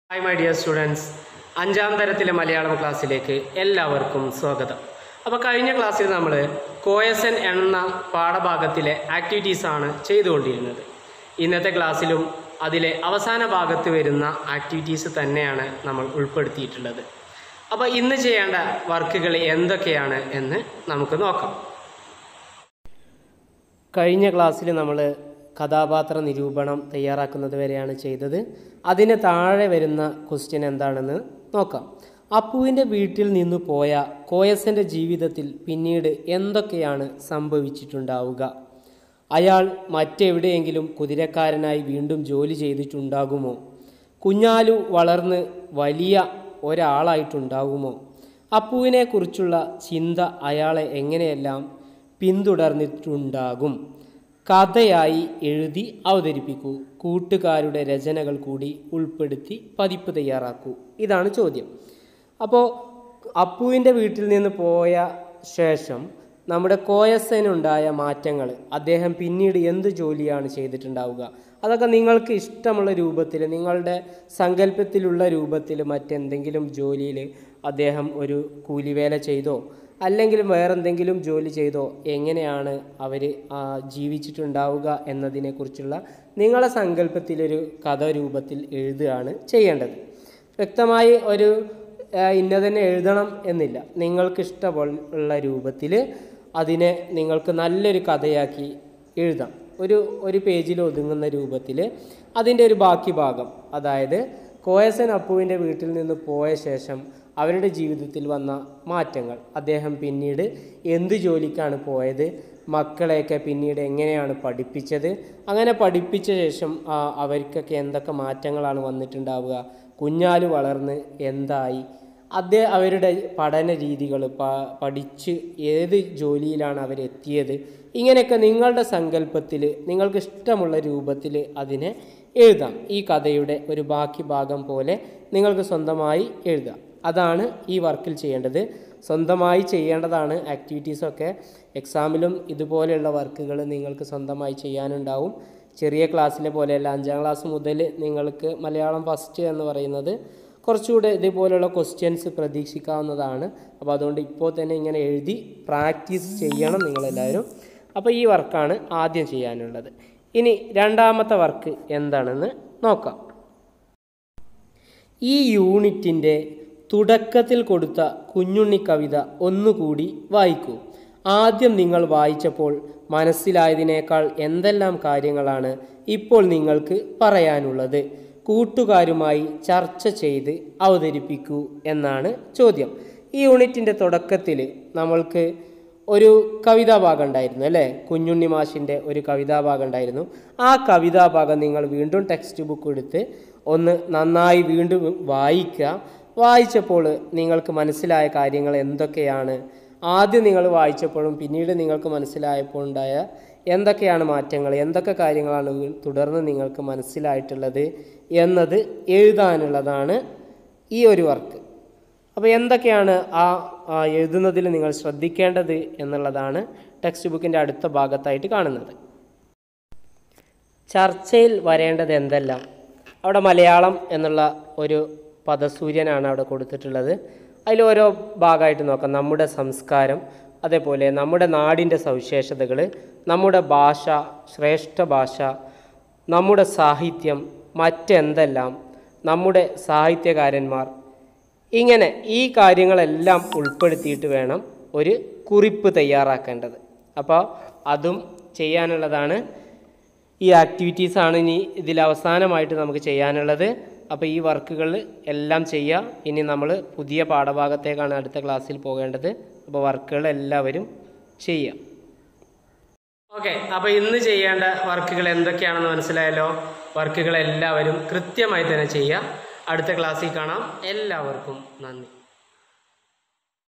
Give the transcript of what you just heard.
hi my dear students അഞ്ചാം തരത്തിലെ മലയാളം ക്ലാസ്സിലേക്ക് എല്ലാവർക്കും സ്വാഗതം അപ്പോൾ കഴിഞ്ഞ ക്ലാസ്സിൽ നമ്മൾ കോയസൻ എന്ന പാഠഭാഗത്തിലെ ആക്ടിവിറ്റീസാണ് ചെയ്തുകൊണ്ടിരുന്നത് ഇന്നത്തെ ക്ലാസ്സിലും അതിലെ അവസാന ഭാഗത്ത് വരുന്ന ആക്ടിവിറ്റീസ് തന്നെയാണ് നമ്മൾ ഉൾപ്പെടുത്തിയിട്ടുള്ളത് അപ്പോൾ ഇന്ന് ചെയ്യേണ്ട വർക്കുകൾ എന്തൊക്കെയാണ് എന്ന് നമുക്ക് നോക്കാം കഴിഞ്ഞ ക്ലാസ്സിൽ നമ്മൾ കഥാപാത്ര നിരൂപണം തയ്യാറാക്കുന്നത് വരെയാണ് ചെയ്തത് അതിന് താഴെ വരുന്ന ക്വസ്റ്റ്യൻ എന്താണെന്ന് നോക്കാം അപ്പുവിൻ്റെ വീട്ടിൽ നിന്ന് പോയ കോയസൻ്റെ ജീവിതത്തിൽ പിന്നീട് എന്തൊക്കെയാണ് സംഭവിച്ചിട്ടുണ്ടാവുക അയാൾ മറ്റെവിടെയെങ്കിലും കുതിരക്കാരനായി വീണ്ടും ജോലി ചെയ്തിട്ടുണ്ടാകുമോ കുഞ്ഞാലു വളർന്ന് വലിയ ഒരാളായിട്ടുണ്ടാകുമോ അപ്പുവിനെക്കുറിച്ചുള്ള ചിന്ത അയാളെ എങ്ങനെയെല്ലാം പിന്തുടർന്നിട്ടുണ്ടാകും കഥയായി എഴുതി അവതരിപ്പിക്കൂ കൂട്ടുകാരുടെ രചനകൾ കൂടി ഉൾപ്പെടുത്തി പതിപ്പ് തയ്യാറാക്കൂ ഇതാണ് ചോദ്യം അപ്പോൾ അപ്പുവിൻ്റെ വീട്ടിൽ നിന്ന് പോയ ശേഷം നമ്മുടെ കോയസനുണ്ടായ മാറ്റങ്ങൾ അദ്ദേഹം പിന്നീട് എന്ത് ജോലിയാണ് ചെയ്തിട്ടുണ്ടാവുക അതൊക്കെ നിങ്ങൾക്ക് ഇഷ്ടമുള്ള രൂപത്തിൽ നിങ്ങളുടെ സങ്കല്പത്തിലുള്ള രൂപത്തിൽ മറ്റെന്തെങ്കിലും ജോലിയിൽ അദ്ദേഹം ഒരു കൂലിവേല ചെയ്തോ അല്ലെങ്കിൽ വേറെന്തെങ്കിലും ജോലി ചെയ്തോ എങ്ങനെയാണ് അവർ ജീവിച്ചിട്ടുണ്ടാവുക എന്നതിനെക്കുറിച്ചുള്ള നിങ്ങളുടെ സങ്കല്പത്തിലൊരു കഥ രൂപത്തിൽ എഴുതുകയാണ് ചെയ്യേണ്ടത് വ്യക്തമായി ഒരു ആ, ഇന്നതന്നെ എഴുതണം എന്നില്ല നിങ്ങൾക്ക് ഇഷ്ടമുള്ള രൂപത്തിൽ അതിനെ നിങ്ങൾക്ക് നല്ലൊരു കഥയാക്കി എഴുതാം ഒരു ഒരു പേജിൽ ഒതുങ്ങുന്ന രൂപത്തിൽ അതിൻ്റെ ഒരു ബാക്കി ഭാഗം അതായത് കോയസൻ അപ്പുവിൻ്റെ വീട്ടിൽ നിന്ന് പോയ ശേഷം അവരുടെ ജീവിതത്തിൽ വന്ന മാറ്റങ്ങൾ അദ്ദേഹം പിന്നീട് എന്ത് ജോലിക്കാണ് പോയത് മക്കളെയൊക്കെ പിന്നീട് എങ്ങനെയാണ് പഠിപ്പിച്ചത് അങ്ങനെ പഠിപ്പിച്ച ശേഷം ആ, അവർക്കൊക്കെ എന്തൊക്കെ മാറ്റങ്ങളാണ് വന്നിട്ടുണ്ടാവുക കുഞ്ഞാല് വളർന്ന് എന്തായി അതേ അവരുടെ പഠന രീതികൾ പ പഠിച്ച് ഏത് ജോലിയിലാണ് അവരെത്തിയത് ഇങ്ങനെയൊക്കെ നിങ്ങളുടെ സങ്കല്പത്തിൽ നിങ്ങൾക്ക് ഇഷ്ടമുള്ള രൂപത്തിൽ അതിനെ എഴുതാം ഈ കഥയുടെ ഒരു ബാക്കി ഭാഗം പോലെ നിങ്ങൾക്ക് സ്വന്തമായി എഴുതാം അതാണ് ഈ വർക്കിൽ ചെയ്യേണ്ടത് സ്വന്തമായി ചെയ്യേണ്ടതാണ് ആക്ടിവിറ്റീസൊക്കെ എക്സാമിലും ഇതുപോലെയുള്ള വർക്കുകൾ നിങ്ങൾക്ക് സ്വന്തമായി ചെയ്യാനുണ്ടാവും ചെറിയ ക്ലാസ്സിലെ പോലെയല്ല അഞ്ചാം ക്ലാസ് മുതൽ നിങ്ങൾക്ക് മലയാളം ഫസ്റ്റ് എന്ന് പറയുന്നത് കുറച്ചുകൂടെ ഇതുപോലെയുള്ള ക്വസ്റ്റ്യൻസ് പ്രതീക്ഷിക്കാവുന്നതാണ് അപ്പോൾ അതുകൊണ്ട് ഇപ്പോൾ തന്നെ ഇങ്ങനെ എഴുതി പ്രാക്ടീസ് ചെയ്യണം നിങ്ങളെല്ലാവരും അപ്പോൾ ഈ വർക്കാണ് ആദ്യം ചെയ്യാനുള്ളത് ഇനി രണ്ടാമത്തെ വർക്ക് എന്താണെന്ന് നോക്കാം ഈ യൂണിറ്റിൻ്റെ തുടക്കത്തിൽ കൊടുത്ത കുഞ്ഞുണ്ണി കവിത ഒന്നുകൂടി വായിക്കൂ ആദ്യം നിങ്ങൾ വായിച്ചപ്പോൾ മനസ്സിലായതിനേക്കാൾ എന്തെല്ലാം കാര്യങ്ങളാണ് ഇപ്പോൾ നിങ്ങൾക്ക് പറയാനുള്ളത് കൂട്ടുകാരുമായി ചർച്ച ചെയ്ത് അവതരിപ്പിക്കൂ എന്നാണ് ചോദ്യം ഈ യൂണിറ്റിൻ്റെ തുടക്കത്തിൽ നമ്മൾക്ക് ഒരു കവിതാഭാഗം ഉണ്ടായിരുന്നു അല്ലേ കുഞ്ഞുണ്ണി മാഷിൻ്റെ ഒരു കവിതാഭാഗം ഉണ്ടായിരുന്നു ആ കവിതാഭാഗം നിങ്ങൾ വീണ്ടും ടെക്സ്റ്റ് ബുക്ക് എടുത്ത് ഒന്ന് നന്നായി വീണ്ടും വായിക്കുക വായിച്ചപ്പോൾ നിങ്ങൾക്ക് മനസ്സിലായ കാര്യങ്ങൾ എന്തൊക്കെയാണ് ആദ്യം നിങ്ങൾ വായിച്ചപ്പോഴും പിന്നീട് നിങ്ങൾക്ക് മനസ്സിലായപ്പോൾ ഉണ്ടായ എന്തൊക്കെയാണ് മാറ്റങ്ങൾ എന്തൊക്കെ കാര്യങ്ങളാണ് തുടർന്ന് നിങ്ങൾക്ക് മനസ്സിലായിട്ടുള്ളത് എന്നത് എഴുതാനുള്ളതാണ് ഈ ഒരു വർക്ക് അപ്പോൾ എന്തൊക്കെയാണ് ആ ആ എഴുതുന്നതിൽ നിങ്ങൾ ശ്രദ്ധിക്കേണ്ടത് എന്നുള്ളതാണ് ടെക്സ്റ്റ് ബുക്കിൻ്റെ അടുത്ത ഭാഗത്തായിട്ട് കാണുന്നത് ചർച്ചയിൽ വരേണ്ടത് എന്തെല്ലാം അവിടെ മലയാളം എന്നുള്ള ഒരു പദസൂര്യനാണ് അവിടെ കൊടുത്തിട്ടുള്ളത് അതിൽ ഓരോ ഭാഗമായിട്ട് നോക്കാം നമ്മുടെ സംസ്കാരം അതേപോലെ നമ്മുടെ നാടിൻ്റെ സവിശേഷതകൾ നമ്മുടെ ഭാഷ ശ്രേഷ്ഠ ഭാഷ നമ്മുടെ സാഹിത്യം മറ്റെന്തെല്ലാം നമ്മുടെ സാഹിത്യകാരന്മാർ ഇങ്ങനെ ഈ കാര്യങ്ങളെല്ലാം ഉൾപ്പെടുത്തിയിട്ട് വേണം ഒരു കുറിപ്പ് തയ്യാറാക്കേണ്ടത് അപ്പോൾ അതും ചെയ്യാനുള്ളതാണ് ഈ ആക്ടിവിറ്റീസാണ് ഇനി ഇതിൽ അവസാനമായിട്ട് നമുക്ക് ചെയ്യാനുള്ളത് അപ്പോൾ ഈ വർക്കുകൾ എല്ലാം ചെയ്യുക ഇനി നമ്മൾ പുതിയ പാഠഭാഗത്തേക്കാണ് അടുത്ത ക്ലാസ്സിൽ പോകേണ്ടത് അപ്പോൾ വർക്കുകൾ എല്ലാവരും ചെയ്യുക ഓക്കെ അപ്പോൾ ഇന്ന് ചെയ്യേണ്ട വർക്കുകൾ എന്തൊക്കെയാണെന്ന് മനസ്സിലായല്ലോ വർക്കുകൾ എല്ലാവരും കൃത്യമായി തന്നെ ചെയ്യുക അടുത്ത ക്ലാസ്സിൽ കാണാം എല്ലാവർക്കും നന്ദി